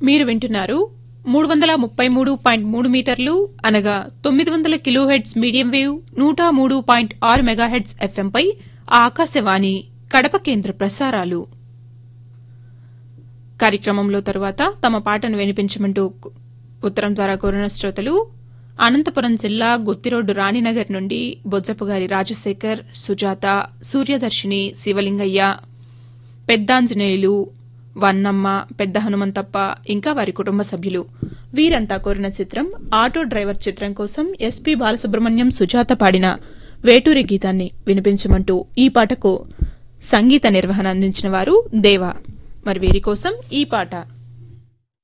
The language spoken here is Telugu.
మీరు వింటున్నారు మూడు వందల ముప్పై మూడు పాయింట్ మూడు మీటర్లు అనగా తొమ్మిది వందల కిలోహెడ్స్ మీడియం వేవ్ నూట మూడు పాయింట్ ఆరు మెగాహెడ్స్ ఎఫ్ఎంపై ఆకాశవాణి కడప కేంద్ర ప్రసారాలు కార్యక్రమంలో తరువాత తమ పాటను వినిపించమంటూ కు- ఉత్తరం ద్వారా కోరిన శ్రోతలు అనంతపురం జిల్లా గుత్తిరోడ్డు రాణినగర్ నుండి బొజ్జపు గారి రాజశేఖర్ సుజాత సూర్యదర్శిని శివలింగయ్య పెద్దాంజనేయులు వన్నమ్మ పెద్ద హనుమంతప్ప ఇంకా వారి కుటుంబ సభ్యులు వీరంతా కోరిన చిత్రం ఆటో డ్రైవర్ చిత్రం కోసం ఎస్పీ బాలసుబ్రహ్మణ్యం సుజాత పాడిన వేటూరి గీతాన్ని వినిపించమంటూ ఈ పాటకు సంగీత నిర్వహణ అందించిన వారు దేవా మరి వీరి కోసం ఈ పాట